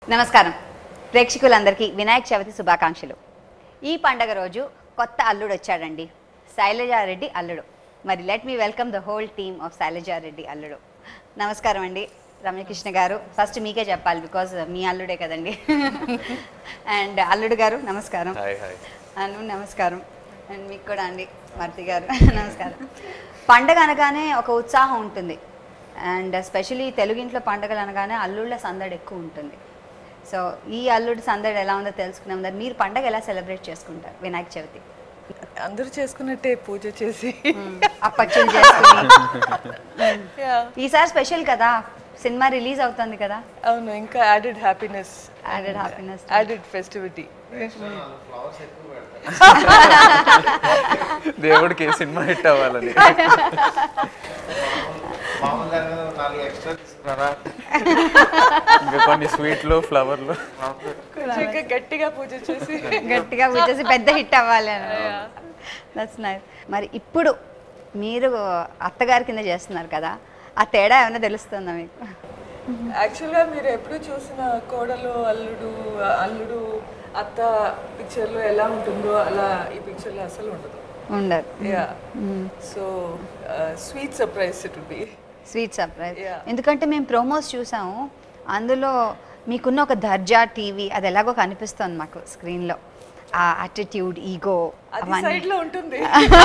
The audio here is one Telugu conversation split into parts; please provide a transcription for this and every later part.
నమస్కారం ప్రేక్షకులందరికీ వినాయక చవితి శుభాకాంక్షలు ఈ పండగ రోజు కొత్త అల్లుడు వచ్చాడండి శైలజారెడ్డి అల్లుడు మరి let me welcome the whole team of Shailaja Reddy Alludu నమస్కారం అండి రమ్యకృష్ణ గారు ఫస్ట్ మీకే చెప్పాలి బికాజ్ మీ అల్లుడే కదండి అండ్ అల్లుడు గారు నమస్కారం హాయ్ హాయ్ అను నమస్కారం అండ్ మీకు కూడా అండి మార్తి గారు నమస్కారం పండగ అనగానే ఒక ఉత్సాహం ఉంటుంది అండ్ ఎస్పెషలీ తెలుగింట్లో పండగలు అనగానే అల్లుళ్ళ సందడి ఎక్కువ ఉంటుంది సో ఈ అల్లుడి సందడి ఎలా ఉందో తెలుసుకున్నాం మరి మీరు పండగ ఎలా సెలబ్రేట్ చేసుకుంటారు వినాయక చవితి అందరూ చేసుకున్నట్టే పూజ చేసి అప్పచ్చులు చేసుకుని Yeah. ఈసారి స్పెషల్ కదా సినిమా రిలీజ్ అవుతుంది కదా అవును ఇంకా added happiness added happiness added festivity దేవుడికి ఏ సినిమా హిట్ అవ్వాలని మామూలుగా నాలుగు ఎక్స్ట్రా తీసుకున్నారా ఇంకా కొన్ని స్వీట్లు ఫ్లవర్లు కొంచెం ఇంకా గట్టిగా పూజ చేసి గట్టిగా వచ్చేసి పెద్ద హిట్ అవ్వాలి అని దట్స్ నైస్ మరి ఇప్పుడు మీరు అత్తగారి కింద చేస్తున్నారు కదా ఆ తేడా ఏమైనా తెలుస్తుందా మీకు యాక్చువల్గా మీరు ఎప్పుడు చూసిన కోడలు అల్లుడు అల్లుడు అత్త పిక్చర్లో ఎలా ఉంటుందో అలా ఈ పిక్చర్లో అసలు ఉండదు ఉండదు yeah so sweet surprise it will be sweet surprise Yeah. ఎందుకంటే మేము ప్రోమోస్ చూసాము అందులో మీకున్న ఒక దర్జా టీవీ అది ఎలాగో కనిపిస్తుంది మాకు స్క్రీన్లో ఆ అటిట్యూడ్ ఈగో అది అవన్నీ సైడ్ లో ఉంటుంది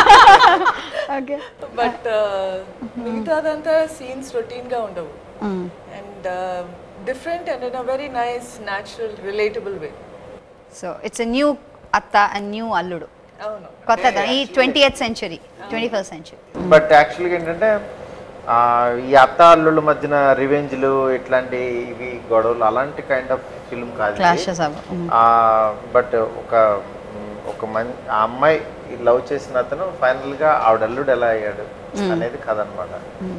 ఓకే బట్ మిగతాదంతా సీన్స్ రొటీన్ గా ఉండవు and different and in a very nice natural relatable way so it's new atta and new alludu అవును కొత్త ఈ twenty eighth century twenty first century but యాక్చువల్గా ఏంటంటే ఆ, ఈ అత్త అల్లుళ్ళ మధ్యన రివెంజ్లు ఇట్లాంటి ఇవి గొడవలు అలాంటి కైండ్ ఆఫ్ ఫిల్మ్ కాదు ఇది. క్లాషెస్ అవ్వ ఆ, బట్ ఒక మ్, ఒక మన్ ఆ అమ్మాయి లవ్ చేసిన అతను ఫైనల్ గా ఆవిడ అల్లుడు ఎలా అయ్యాడు అనేది కథ అనమాట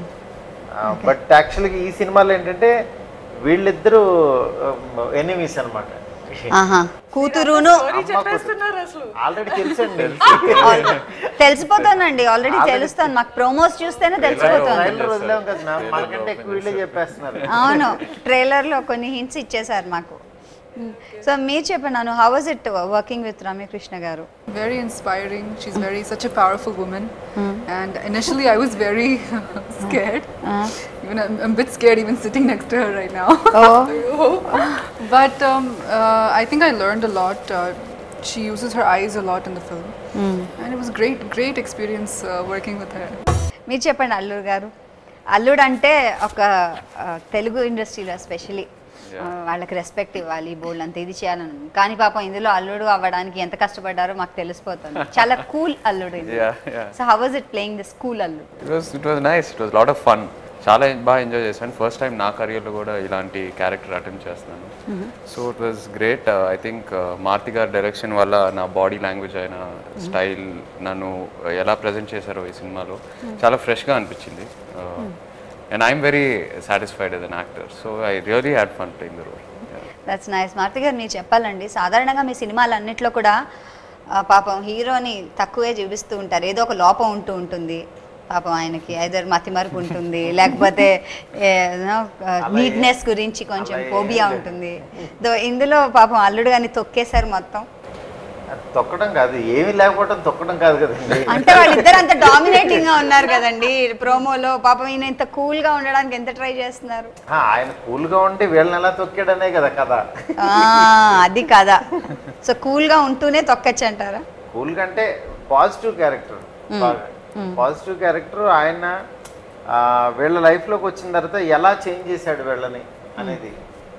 బట్ యాక్చువల్గా ఈ సినిమాలో ఏంటంటే వీళ్ళిద్దరూ ఎనిమీస్ అనమాట ఆహా కూతురును స్టోరీ చెప్పేస్తున్నారు అసలు ఆల్రెడీ తెలుసండి తెలిసిపోతానండి ఆల్రెడీ తెలుస్తాను మాకు ప్రోమోస్ చూస్తేనే తెలిసిపోతుంది ట్రైలర్ వదిలేం కదా మ్యామ్. మనకంటే ఎక్కువ వీళ్ళే చెప్పేస్తున్నారు అవును ట్రైలర్లో కొన్ని హింట్స్ ఇచ్చేసారు మాకు సో మీరు చెప్పండి నన్ను how was it working with Ramya Krishna garu very inspiring. She's very such a powerful woman. And initially, I was very scared. Even I'm, I'm a bit scared even sitting next to her right now. Oh but um, uh, I think I learned a lot. Uh, she uses her eyes a lot in the film, and it was great, great experience uh, working with her. మీరు చెప్పండి అల్లుడు గారు అల్లుడు అంటే ఒక ఆ, తెలుగు ఇండస్ట్రీలో ఎస్పెషలీ వాళ్ళకి రెస్పెక్ట్ ఇవ్వాలి బోల్డ్ అంత ఇది చేయాలని ఉంది. కానీ పాపం ఇందులో అల్లుడు అవ్వడానికి ఎంత కష్టపడ్డారో మాకు తెలిసిపోతుంది చాలా cool alludu Yeah, yeah. So how was it playing this cool alludu it was it was nice it was lot of fun చాలా బాగా ఎంజాయ్ చేశాను ఫస్ట్ టైం నా కెరియర్లో కూడా ఇలాంటి క్యారెక్టర్ అటెంప్ట్ చేస్తున్నాను so it was great I think Maruthi garu direction వల్ల నా బాడీ లాంగ్వేజ్ అయిన స్టైల్ నన్ను ఎలా ప్రజెంట్ చేశారో ఈ సినిమాలో చాలా ఫ్రెష్గా అనిపించింది and I'm very satisfied as an actor so I really had fun playing the role that's nice Maruthi garu మీరు చెప్పాలండి సాధారణంగా మీ సినిమాలన్నిట్లో కూడా ఆ, పాపం హీరోని తక్కువే చూపిస్తూ ఉంటారు ఏదో ఒక లోపం ఉంటూ ఉంటుంది పాపం ఆయనకి ఐదర్ మతిమరుపు ఉంటుంది లేకపోతే నీట్నెస్ గురించి కొంచెం అలా ఏం ఫోబియా లేదు. ఉంటుంది దో ఇందులో పాపం అల్లుడు కానీ తొక్కేశారు మొత్తం అది తొక్కడం కాదు ఏమీ లేకపోవడం తొక్కడం కాదు కదండి అంటే వాళ్ళిద్దరు అంత డామినేటింగ్ గా ఉన్నారు కదండి ప్రోమోలో పాపం ఈయన ఇంత కూల్ గా ఉండడానికి ఎంత ట్రై చేస్తున్నారు ఆ, ఆయన కూల్ గా ఉంటే వీళ్ళని ఎలా తొక్కాడనే కదా కథ ఆ, అది కదా సో కూల్ గా ఉంటూనే తొక్కచ్చు అంటారా కూల్ గా అంటే పాజిటివ్ క్యారెక్టర్ పాజిటివ్ క్యారెక్టర్ ఆయన ఆ, వీళ్ళ లైఫ్ లోకి వచ్చిన తర్వాత ఎలా చేంజ్ చేశాడు వీళ్ళని అనేది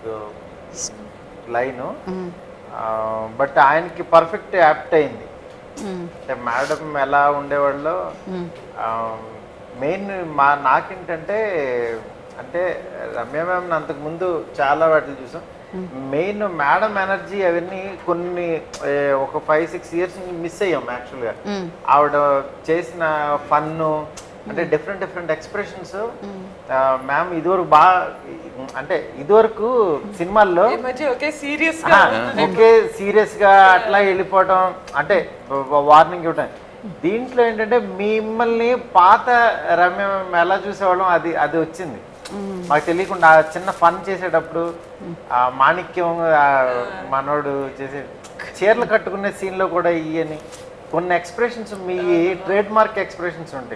లైన్ బట్ ఆయనకి పర్ఫెక్ట్ యాప్ట్ అయింది అంటే మేడం ఎలా ఉండేవాళ్ళు మెయిన్ మా నాకేంటంటే అంటే రమ్య మ్యామ్ అంతకు ముందు చాలా వాటిని చూసాం మెయిన్ మేడం ఎనర్జీ అవన్నీ కొన్ని ఏ, ఒక ఫైవ్ సిక్స్ ఇయర్స్ నుంచి మిస్ అయ్యాం యాక్చువల్గా ఆవిడ చేసిన ఫన్ను అంటే డిఫరెంట్ డిఫరెంట్ ఎక్స్ప్రెషన్స్ మ్యామ్ ఇదివరకు బాగా అంటే ఇదివరకు సినిమాల్లో ఈ మధ్య ఒకే సీరియస్ ఆ, ఒకే సీరియస్ గా అట్లా వెళ్ళిపోవటం అంటే వార్నింగ్ ఇవ్వటం దీంట్లో ఏంటంటే మిమ్మల్ని పాత రమ్య ఎలా చూసేవాళ్ళం అది అది వచ్చింది మాకు తెలియకుండా ఆ చిన్న ఫన్ చేసేటప్పుడు ఆ మాణిక్యం ఆ మనోడు చేసే చీరలు కట్టుకునే scene లో కూడా ఇయని కొన్ని ఎక్స్ప్రెషన్స్ మీ ట్రేడ్ మార్క్ ఎక్స్ప్రెషన్స్ ఉంటాయి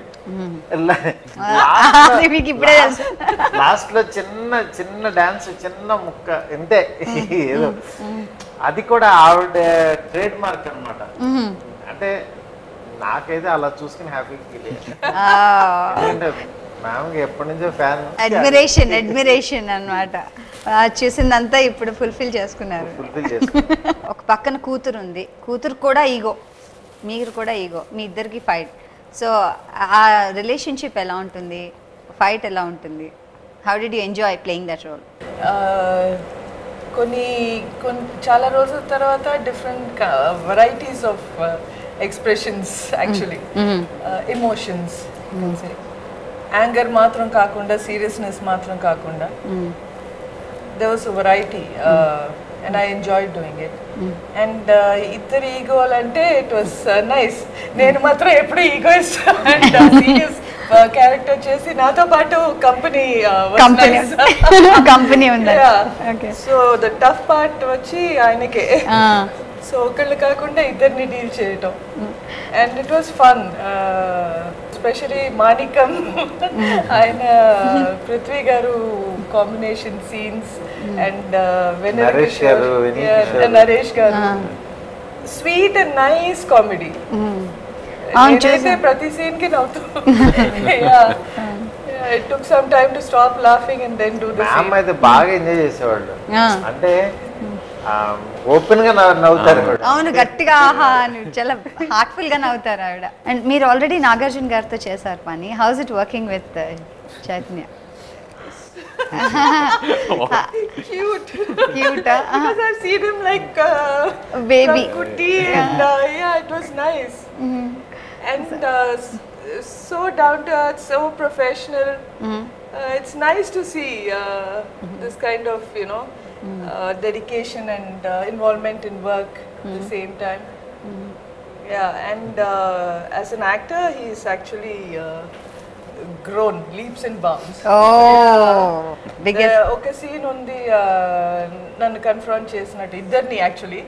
అది మీకు ఇప్పుడే తెలుసు లాస్ట్ లో చిన్న చిన్న డాన్స్ చిన్న ముక్క ఇంతే ఏదో అది కూడా ఆవిడ ట్రేడ్ మార్క్ అన్నమాట అంటే నాకైతే అలా చూసుకుని హ్యాపీ ఫీల్ అయ్యాను ఎందుకంటే మ్యామ్కి ఎప్పటి నుంచో ఫ్యాన్ అడ్మిరేషన్ అడ్మిరేషన్ అన్నమాట ఆ, చూసిందంతా ఇప్పుడు ఫుల్ఫిల్ చేసుకున్నారు ఫుల్ఫిల్ చేసుకున్నాను ఒక పక్కన కూతురు ఉంది కూతురు కూడా ఈగో మీరు కూడా ఈగో మీ ఇద్దరికి ఫైట్ సో ఆ రిలేషన్షిప్ ఎలా ఉంటుంది ఫైట్ ఎలా ఉంటుంది how did you enjoy playing that role ఆ, కొన్ని కొన్ని చాలా రోజుల తర్వాత different varieties of expressions actually emotions anger మాత్రం కాకుండా సీరియస్నెస్ మాత్రం కాకుండా there was a variety uh, and I enjoyed doing it. And uh, ఇద్దరు ఈగోలు అంటే ఇట్ వాస్ నైస్ నేను మాత్రం ఎప్పుడు ఈగోయిస్ట్ అండ్ సీరియస్ క్యారెక్టర్ చేసి నాతో పాటు కంపెనీ కంపెనీ కంపెనీ ఉంది okay so the tough part వచ్చి ఆయనకే సో ఒకళ్ళు కాకుండా ఇద్దరిని డీల్ చేయటం and it was fun especially Manikam ఆయన పృథ్వీ గారు కాంబినేషన్ సీన్స్ అండ్ నరేష్ గారు, వినీత్ కిషోర్. నరేష్ గారు స్వీట్ అండ్ నైస్ కామెడీ అవును, నేనైతే ప్రతి సీన్ కి నవ్వుతూ it took some time to stop laughing and then do the ma'am అయితే బాగా ఎంజాయ్ చేసేవాళ్ళు ఆ. అంటే ఓపెన్ గా నవ్వు- నవ్వుతారు కూడా అవును గట్టిగా ఆహా అని చాలా హార్ట్ఫుల్ గా నవ్వుతారు ఆవిడ అండ్ మీరు ఆల్రెడీ నాగార్జున గారితో చేశారు పని how's it working with Chaitanya cute cute because I've seen him like uh, Baby. from Kutti and uh, yeah, it was nice and uh, s- so down to earth, so professional. Uh, it's nice to see uh, this kind of you know uh, dedication and uh, involvement in work at the same time. Yeah, and uh, as an actor, he's actually uh, grown leaps and bounds. Oh biggest Uh, ఒక సీన్ ఉంది uh, నన్ను కన్ఫ్రంట్ చేసినట్టు ఇద్దరిని యాక్చువల్లీ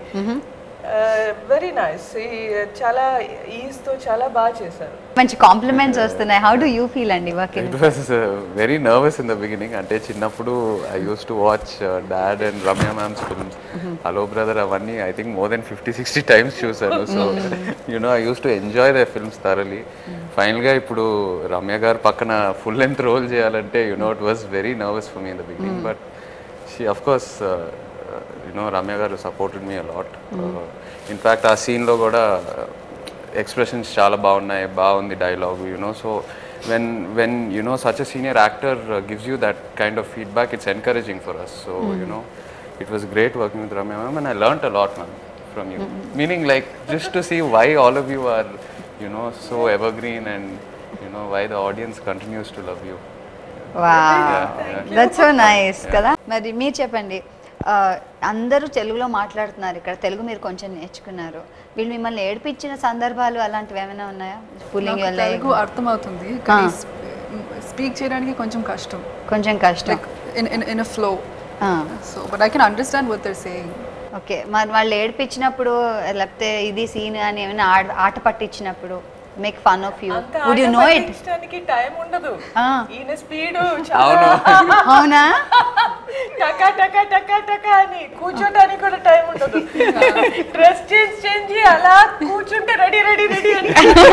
వెరీ నైస్ చాలా ఈజ్ తో చాలా బాగా చేశారు మంచి కాంప్లిమెంట్స్ వస్తున్నాయి హౌ డు యూ ఫీల్ అండి working it was very nervous in the beginning అంటే చిన్నప్పుడు I used to watch dad and Ramya ma'am's films Hello Brother అవన్నీ I think more then fifty sixty times చూసాను so you know I used to enjoy the films thoroughly ఫైనల్గా ఇప్పుడు రమ్య గారు పక్కన ఫుల్ లెంత్ రోల్ చేయాలంటే you know it was very nervous for me in the beginning but she of course you know Ramya garu supported me a lot in fact ఆ సీన్లో కూడా ఎక్స్ప్రెషన్స్ చాలా బాగున్నాయి బాగుంది dialogue you know so when when you know such a senior actor gives you that kind of feedback it's encouraging for us so you know it was great working with Ramya ma'am and I learn a lot ma'am from you meaning like just to see why all of you are you know so evergreen and you know why the audience continues to love you wow that's so nice కదా మరి మీరు చెప్పండి ఆ, అందరూ తెలుగులో మాట్లాడుతున్నారు ఇక్కడ తెలుగు మీరు కొంచెం నేర్చుకున్నారు వీళ్ళు మిమ్మల్ని ఏడిపించిన సందర్భాలు అలాంటివి ఏమైనా ఉన్నాయా పుల్లింగ్ నాకు తెలుగు అర్థమవుతుంది కానీ స్పీక్ చేయడానికి కొంచెం కష్టం కొంచెం కష్టం like in in in a flow so but I can understand what they're saying okay మరి వాళ్ళు ఏడిపించినప్పుడు లేకపోతే ఇది సీన్ అని ఏమైనా ఆట ఆట పట్టించినప్పుడు మేక్ ఫన్ ఆఫ్ యూ అంత వుడ్ యు ఆట నో ఇట్ పట్టించడానికి టైం ఉండదు Ah. ఈయన స్పీడ్ చాలా అవునా టకా టకా టకా టకా అని కూర్చోడానికి కూడా టైం ఉండదు డ్రెస్ చేంజ్ చేంజ్ అలా కూర్చుంటే రెడీ రెడీ రెడీ అని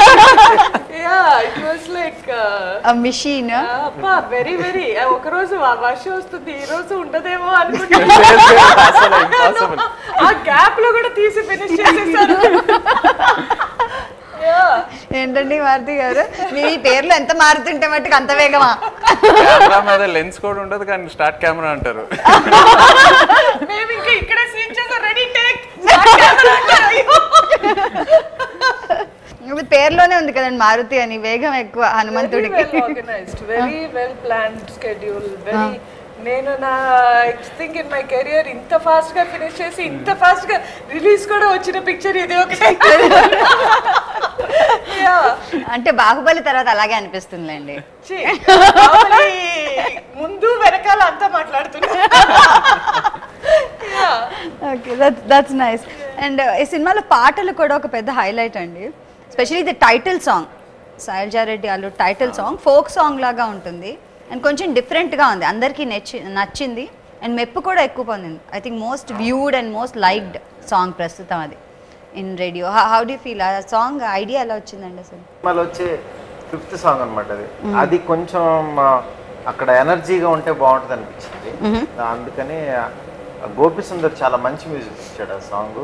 yeah it was like mission అబ్బా వెరీ వెరీ ఒక రోజు ఆ వర్షం వస్తుంది ఈ రోజు ఉండదేమో అనుకుంటా అసలు impossible. ఆ గ్యాప్ లో కూడా తీసి ఫినిష్ చేసేసారు Yeah. ఏంటండి మారుతి గారు మీ పేర్లు ఎంత మారుతుంటే మట్టుకు అంత వేగమా కెమెరా మీద లెన్స్ కూడా ఉండదు కానీ స్టార్ట్ కెమెరా అంటారు మేము ఇంకా ఇక్కడే సీన్ చేసాం రెడీ టేక్ ఇది పేరులోనే ఉంది కదండి మారుతి అని వేగం ఎక్కువ హనుమంతుడికి well organised very well planned schedule very నేను నా థింక్ ఇన్ మై కెరియర్ ఇంత ఫాస్ట్ గా ఫినిష్ చేసి ఇంత ఫాస్ట్ గా రిలీజ్ కూడా వచ్చిన పిక్చర్ ఇది ఒకటి Yeah. అంటే బాహుబలి తర్వాత అలాగే అనిపిస్తుందిలేండి ఛీ, మామూలు ముందు వెనకాల అంతా మాట్లాడుతున్నా Yeah. Okay that that's nice and ఈ సినిమాలో పాటలు కూడా ఒక పెద్ద హైలైట్ అండి especially the title song Shailaja Reddy Allu title song folk song లాగా ఉంటుంది అండ్ కొంచెం డిఫరెంట్గా ఉంది అందరికీ నచ్చి నచ్చింది అండ్ మెప్పు కూడా ఎక్కువ పొందింది I think most viewed and most liked song ప్రస్తుతం అది in radio how do feel ఆ సాంగ్ ఐడియా ఎలా వచ్చిందండి అసలు సినిమాలో వచ్చే ఫిఫ్త్ సాంగ్ అనమాట అది అది కొంచెం ఆ, అక్కడ ఎనర్జీగా ఉంటే బాగుంటుంది అనిపించింది అందుకని ఆ, గోపి సుందర్ చాలా మంచి మ్యూజిక్ ఇచ్చాడు ఆ సాంగ్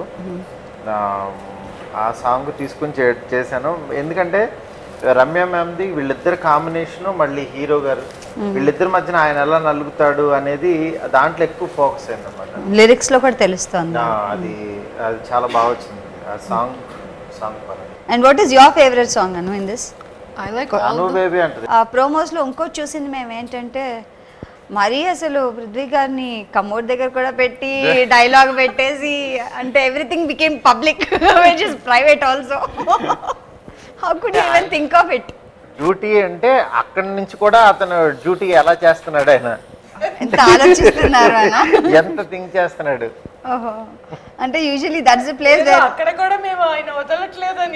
ఆ సాంగ్ తీసుకుని చే చేశాను ఎందుకంటే రమ్య మ్యామ్ది వీళ్ళిద్దరు కాంబినేషన్ మళ్ళీ హీరో గారు వీళ్ళిద్దరి మధ్యన ఆయన ఎలా నలుగుతాడు అనేది దాంట్లో ఎక్కువ ఫోకస్ అయింది అనమాట లిరిక్స్లో కూడా తెలుస్తుంది అది అది చాలా బాగా వచ్చింది ఆ సాంగ్ సాంగ్ పరంగా and what is your favourite song Anu in this I like all Anu the baby అంటది ఆ ప్రోమోస్లో ఇంకోటి చూసింది మేము ఏంటంటే మరీ అసలు పృథ్వీ గారిని కమోడ్ దగ్గర కూడా పెట్టి డైలాగ్ పెట్టేసి అంటే everything became public which is private also how could even think of it duty అంటే అక్కడి నుంచి కూడా అతను డ్యూటీ ఎలా చేస్తున్నాడు ఆయన ఎంత ఆలోచిస్తున్నారు అన్న ఎంత థింక్ చేస్తున్నాడు ఓహో అంటే యూజువలీ దట్స్ ద ప్లేస్ ఏదో అక్కడ కూడా మేము ఆయన వదలట్లేదని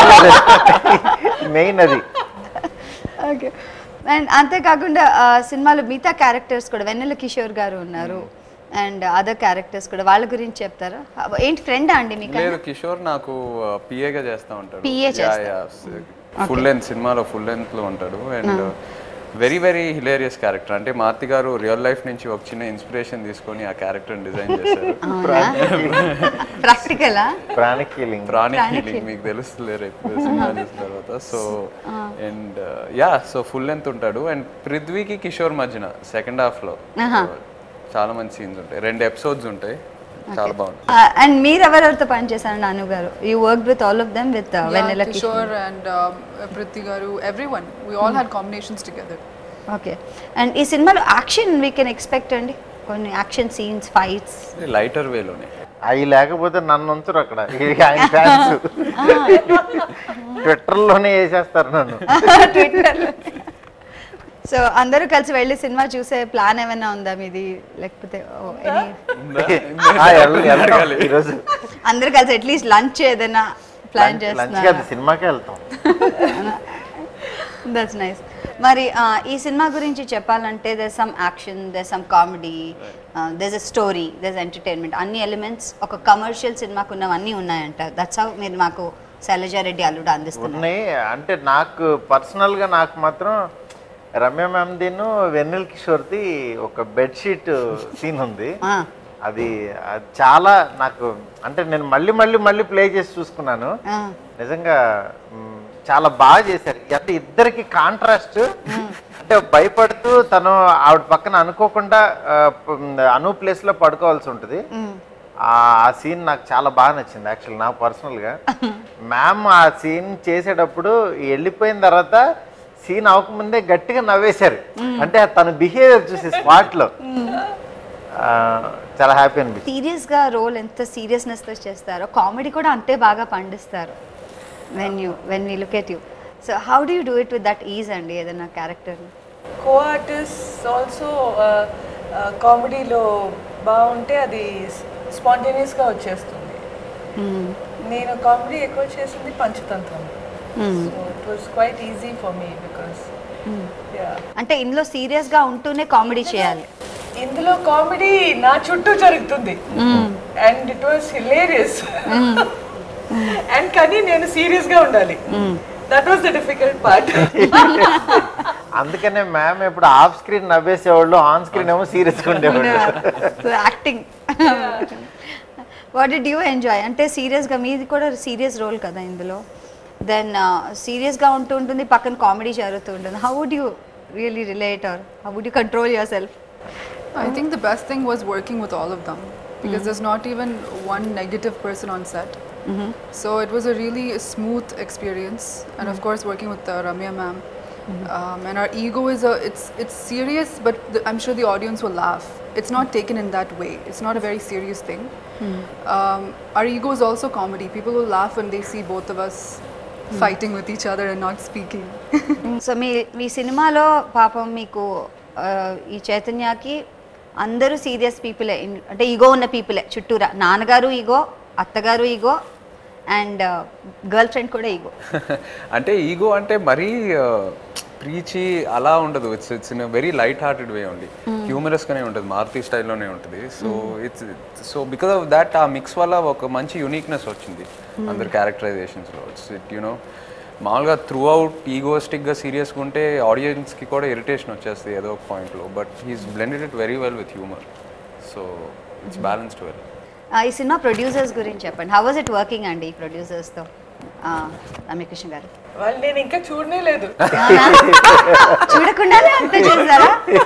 మెయిన్ అది ఓకే అండ్ అంతేకాకుండా ఆ, సినిమాలో మిగతా క్యారెక్టర్స్ కూడా వెన్నెల కిషోర్ గారు ఉన్నారు అండ్ అదర్ క్యారెక్టర్స్ కూడా వాళ్ళ గురించి చెప్తారా ఏంటి ఫ్రెండా అండి మీకు లేదు కిషోర్ నాకు పిఏగా చేస్తా ఉంటాడు PA చేస్తాడు. ఫుల్ లెంత్ సినిమాలో ఫుల్ లెంత్ లో ఉంటాడు and very very hilarious character అంటే మార్తి గారు రియల్ లైఫ్ నుంచి ఒక చిన్న ఇన్స్పిరేషన్ తీసుకొని ఆ క్యారెక్టర్ డిజైన్ చేశారు ప్రాక్టికలా ప్రాణిక్ ఫీలింగ్ ప్రాణి హీలింగ్ మీకు తెలుస్తుంది రేపు సినిమా చూసిన తర్వాత so and yeah so full length ఉంటాడు అండ్ పృథ్వీకి కిషోర్ మధ్యన సెకండ్ హాఫ్ లో So, చాలా మంచి సీన్స్ ఉంటాయి రెండు ఎపిసోడ్స్ ఉంటాయి చాలా బాగుంటుంది అండ్ మీరు ఎవరెవరితో పనిచేశారు నాను గారు you work with all of them with Vennela yeah, Kishore Kishore and um, Priti Garu, everyone. We all had combinations together. Okay and ఈ సినిమాలో యాక్షన్ వీ కెన్ ఎక్స్పెక్ట్ అండి కొన్ని యాక్షన్ సీన్స్ ఫైట్స్ లైటర్ వేలోనే అవి లేకపోతే నన్ను ఉంచరు అక్కడ ఇక ఆయన ఫ్యాన్స్ ట్విట్టర్లోనే వేసేస్తారు నన్ను ట్విట్టర్ సో అందరూ కలిసి వెళ్ళి సినిమా చూసే ప్లాన్ ఏమైనా ఉందా మీది లేకపోతే oh, any- ఆ, వెళ్- వెళ్తాం ఈరోజు అందరూ కలిసి అట్లీస్ట్ లంచ్ ఏదైనా ప్లాన్ లంచ్ చేస్తున్నారు కాదు సినిమాకే వెళ్తాం దట్స్ నైస్ మరి ఆ, ఈ సినిమా గురించి చెప్పాలంటే there some action there some comedy there a story there entertainment అన్ని ఎలిమెంట్స్ ఒక కమర్షియల్ సినిమాకు ఉన్నవన్నీ ఉన్నాయంట దట్స్ హౌ మీరు మాకు శైలజారెడ్డి అల్లుడు అందిస్తున్నారు ఉన్నాయి అంటే నాకు పర్సనల్గా నాకు మాత్రం రమ్య మ్యామ్దిను వెన్నెల్ కిషోర్ది ఒక బెడ్షీట్ సీన్ ఉంది ఆ, అది అది చాలా నాకు అంటే నేను మళ్ళీ మళ్ళీ మళ్ళీ ప్లే చేసి చూసుకున్నాను ఆ, నిజంగా మ్, చాలా బాగా చేశారు అంటే ఇద్దరికి కాంట్రాస్ట్ అంటే భయపడుతూ తను ఆవిడ పక్కన అనుకోకుండా ఆ, ప- అను ప్లేస్ లో పడుకోవాల్సి ఉంటుంది ఆ సీన్ నాకు చాలా బాగా నచ్చింది యాక్చువల్ నాకు పర్సనల్గా మ్యామ్ ఆ సీన్ చేసేటప్పుడు వెళ్ళిపోయిన తర్వాత సీన్ అవ్వకముందే గట్టిగా నవ్వేశారు అంటే తన బిహేవియర్ చూసి స్పాట్ లో ఆ, చాలా హ్యాపీ అనిపించింది సీరియస్ గా రోల్ ఎంత సీరియస్నెస్ తో చేస్తారో కామెడీ కూడా అంతే బాగా పండిస్తారు when you when we look at you so how do you do it with that is అండి ఏదైనా క్యారెక్టర్ కో ఆర్టిస్ట్ ఆల్సో కామెడీలో బాగుంటే అది స్పాంటేనియస్గా వచ్చేస్తుంది నేను కామెడీ ఎక్కువ చేసింది Panchatantram so it was quite easy for me because అంటే ఇందులో సీరియస్ గా ఉంటూనే కామెడీ చేయాలి ఇందులో కామెడీ నా చుట్టూ జరుగుతుంది and it was hilarious and కానీ నేను సీరియస్ గా ఉండాలి that was the difficult part అందుకనే మ్యామ్ ఇప్పుడు ఆఫ్ స్క్రీన్ నవ్వేసేవాళ్ళు ఆన్ స్క్రీన్ ఏమో సీరియస్గా ఉండేవాళ్ళు acting what did you enjoy అంటే సీరియస్గా మీది కూడా సీరియస్ రోల్ కదా ఇందులో దెన్ సీరియస్గా ఉంటూ ఉంటుంది పక్కన కామెడీ జరుగుతూ ఉంటుంది how would you really relate or how would you control yourself I think the best thing was working with all of them because there's not even one negative person on set. So it was a really smooth experience, and of course working with uh, Ramya ma'am. Um, and our ego is a it's it's serious, but the, I'm sure the audience will laugh. It's not taken in that way. It's not a very serious thing. Um, our ego is also comedy. People will laugh when they see both of us fighting with each other and not speaking. So మీ మీ సినిమాలో పాపం మీకు ఆ, ఈ చైతన్యకి అందరూ సీరియస్ పీపులే ఇన్- అంటే ఈగో ఉన్న పీపులే చుట్టూరా నాన్నగారు ఈగో అత్తగారు ఈగో అండ్ గర్ల్ ఫ్రెండ్ కూడా ఈగో అంటే ఈగో అంటే మరీ ప్రీచి అలా ఉండదు it's it's in very light hearted way ఉంది హ్యూమరస్గానే ఉంటుంది మారుతి స్టైల్లోనే ఉంటుంది so it's so because of that ఆ మిక్స్ వల్ల ఒక మంచి యునిక్నెస్ వచ్చింది అందరి క్యారెక్టరైజేషన్స్లో ఇట్స్ ఇట్ యునో మామూలుగా త్రూ అవుట్ ఈగోస్టిక్గా సీరియస్గా ఉంటే ఆడియన్స్కి కూడా ఇరిటేషన్ వచ్చేస్తుంది ఏదో ఒక పాయింట్లో but he's blended it very well with humour so it's balanced well ఈ సినిమా ప్రొడ్యూసర్స్ గురించి చెప్పండి హౌ వాజ్ ఇట్ వర్కింగ్ అండి ఈ ప్రొడ్యూసర్స్తో రమ్యకృష్ణ గారు వాళ్ళు నేను ఇంకా చూడనే లేదు అవునా? చూడకుండానే అంత చేశారా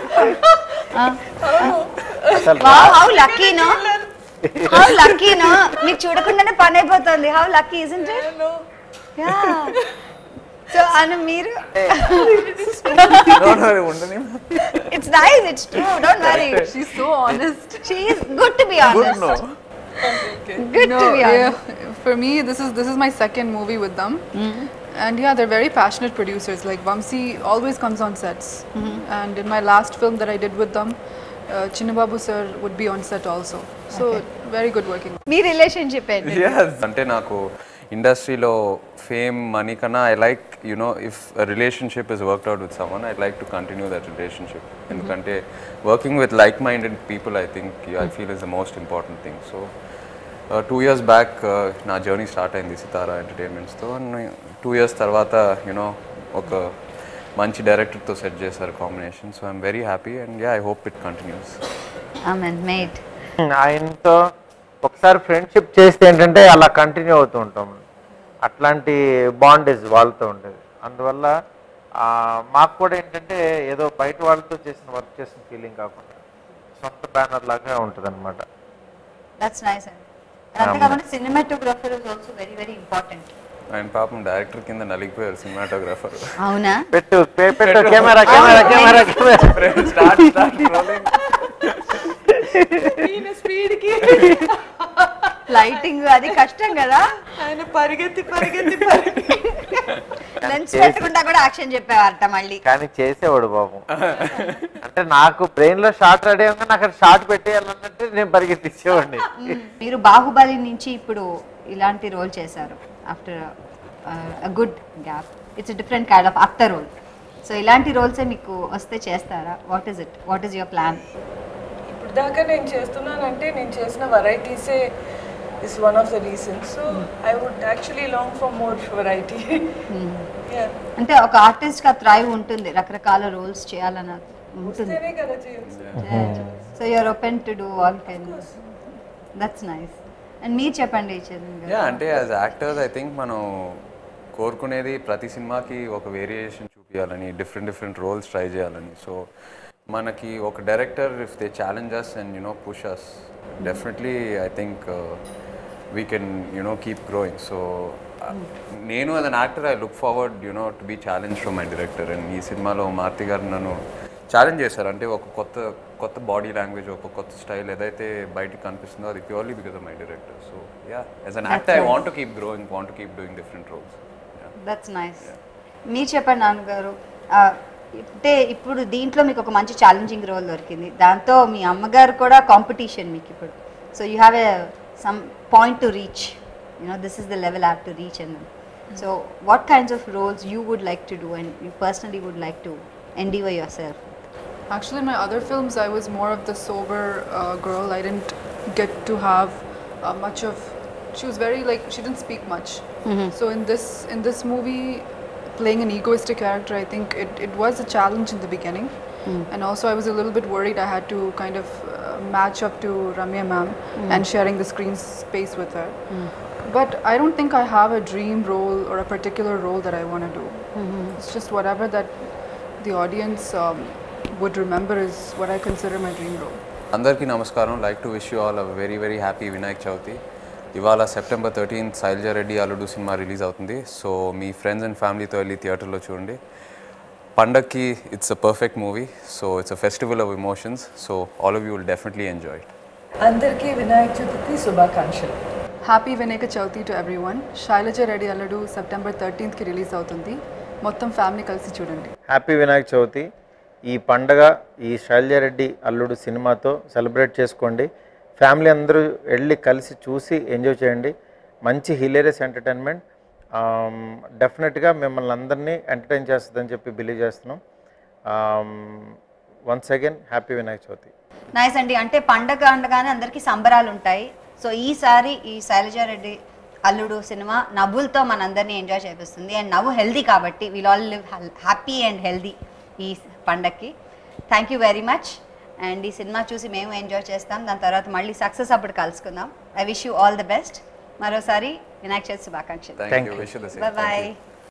హౌ లక్కీనో హౌ లక్కీనో మీకు చూడకుండానే పని అయిపోతుంది how lucky isn't it yeah so Anu మీరు ఉండని it's nice it's true don't worry She's so honest. She is good to be good no honest good No, to be yeah, honest for me, this is this is my second movie with them, and yeah, they're very passionate producers. Like Vamsi always comes on sets, and in my last film that I did with them, uh, Chinnababu sir would be on set also. So very good working. మీ రిలేషన్షిప్ ఏంటి అంటే నాకు ఇండస్ట్రీలో ఫేమ్ మనీ కన్నా I like you know if relationship is worked out with someone I like to continue that relationship ఎందుకంటే working with like minded people I think I feel is the most important thing so two years back నా జర్నీ స్టార్ట్ అయింది సితారా ఎంటర్టైన్మెంట్స్తో టూ ఇయర్స్ తర్వాత యునో ఒక మంచి డైరెక్టర్తో సెట్ చేశారు combination so I'm very happy and yeah I hope it continues ఆమెన్ మేట్ ఆయనతో ఒకసారి ఫ్రెండ్షిప్ చేస్తే ఏంటంటే అలా కంటిన్యూ అవుతూ ఉంటాం అట్లాంటి బాండేజ్ వాళ్ళతో ఉండేది అందువల్ల ఆ, మాకు కూడా ఏంటంటే ఏదో బయట వాళ్ళతో చేసిన వర్క్ చేసిన ఫీలింగ్ కాకుండా సొంత బ్యానర్ లాగా ఉంటుంది అనమాట దట్స్ నైస్ అండి అంతేకాకుండా cinematographer is also very very important ఆయన పాపం డైరెక్టర్ కింద నలిగిపోయారు సినిమాటోగ్రాఫర్ అవునా పెట్టు పే- పెట్టు camera camera camera camera start start rolling ఈయన స్పీడ్కి లైటింగ్ అది కష్టం కదా ఆయన పరిగెత్తి పరిగెత్తి పరిగెత్తి లెన్స్ పెట్టకుండా కూడా యాక్షన్ చెప్పేవారట మళ్ళీ కానీ చేసేవాడు బాబు అంటే నాకు బ్రెయిన్ లో షార్ట్ రెడీ అవ్వగా నాకు షార్ట్ పెట్టేయాలన్నట్టు నేను పరిగెత్తిచ్చేవాడిని మీరు బాహుబలి నుంచి ఇప్పుడు ఇలాంటి రోల్ చేశారు after a good gap it's different kind of after role so ఇలాంటి రోల్సే మీకు వస్తే చేస్తారా what is it what is your plan ఇప్పుడు దాకా నేను చేస్తున్నానంటే నేను చేసిన వెరైటీసే is one of the reasons so I would actually long for more variety అంటే ఒక ఆర్టిస్ట్ గా థ్రైవ్ ఉంటుంది రకరకాల రోల్స్ చేయాలని ఉంటుంది వస్తేనే కదా చేయొచ్చు so you're open to do all can that's nice and మీరు చెప్పండి చరణ్ గారు యా అంటే యాజ్ యాక్టర్స్ ఐ థింక్ మనం కోరుకునేది ప్రతి సినిమాకి ఒక వేరియేషన్ చూపించాలని డిఫరెంట్ డిఫరెంట్ రోల్స్ ట్రై చేయాలని సో మనకి ఒక director if they challenges and you know pushes definitely I think we can you know keep growing so నేను as an actor I look forward you know to be challenge from my director and ఈ సినిమాలో మారుతి గారు నన్ను ఛాలెంజ్ చేశారు అంటే ఒక కొత్త కొత్త బాడీ లాంగ్వేజ్ ఒక కొత్త స్టైల్ ఏదైతే బయటకు కనిపిస్తుందో అది purely because of my director so yeah as an actor I want to keep growing want to keep doing different roles that's nice మీరు చెప్పండి నాన్నగారు ఆ, అంటే ఇప్పుడు దీంట్లో మీకు ఒక మంచి ఛాలెంజింగ్ రోల్ దొరికింది దాంతో మీ అమ్మగారు కూడా కాంపిటీషన్ మీకు ఇప్పుడు so you have a some point to reach you know this is the level have to reach and so what kinds of roles you would like to do and you personally would like to endeavour yourself Actually, in my other films, I was more of the sober uh, girl. I didn't get to have uh, much of. She was very like she didn't speak much. So in this in this movie, playing an egoistic character, I think it, it was a challenge in the beginning, and also I was a little bit worried. I had to kind of uh, match up to Ramya ma'am and sharing the screen space with her. But I don't think I have a dream role or a particular role that I want to do. It's just whatever that the audience um, would remember is what I consider my dream role. అందరికీ నమస్కారం like to wish you all a very very happy Vinayak Chavithi ఇవాళ సెప్టెంబర్ థర్టీన్త్ శైలజా రెడ్డి అల్లుడు సినిమా రిలీజ్ అవుతుంది సో మీ ఫ్రెండ్స్ అండ్ ఫ్యామిలీతో వెళ్ళి థియేటర్లో చూడండి పండక్కి it's a perfect movie so it's a festival of emotions so all of you will definitely enjoy it అందరికీ వినాయక చతుర్థి శుభాకాంక్షలు happy Vinayaka Chavithi to everyone Shailaja Reddy Alludu September థర్టీన్త్కి release అవుతుంది మొత్తం ఫ్యామిలీ కలిసి చూడండి హ్యాపీ వినాయక చవితి ఈ పండగ ఈ శైలజారెడ్డి అల్లుడు సినిమాతో సెలబ్రేట్ చేసుకోండి ఫ్యామిలీ అందరూ వెళ్ళి కలిసి చూసి ఎంజాయ్ చేయండి మంచి హిలేరియస్ ఎంటర్టైన్మెంట్ డెఫినెట్గా మిమ్మల్ని అందరినీ ఎంటర్టైన్ చేస్తుందని చెప్పి బిలీవ్ చేస్తున్నాం once again happy Vinayaka Chavithi nice అండి అంటే పండగ అనగానే అందరికీ సంబరాలు ఉంటాయి సో ఈసారి ఈ శైలజారెడ్డి అల్లుడు సినిమా నవ్వులతో మనందరినీ ఎంజాయ్ చేపిస్తుంది అండ్ నవ్వు హెల్దీ కాబట్టి will all live happy and healthy ఈ పండగకి thank you very much and ఈ సినిమా చూసి మేము ఎంజాయ్ చేస్తాం దాని తర్వాత మళ్ళీ సక్సెస్ అప్పుడు కలుసుకుందాం I wish you all the best మరోసారి వినాయక చవితి శుభాకాంక్షలు thank you wish the bye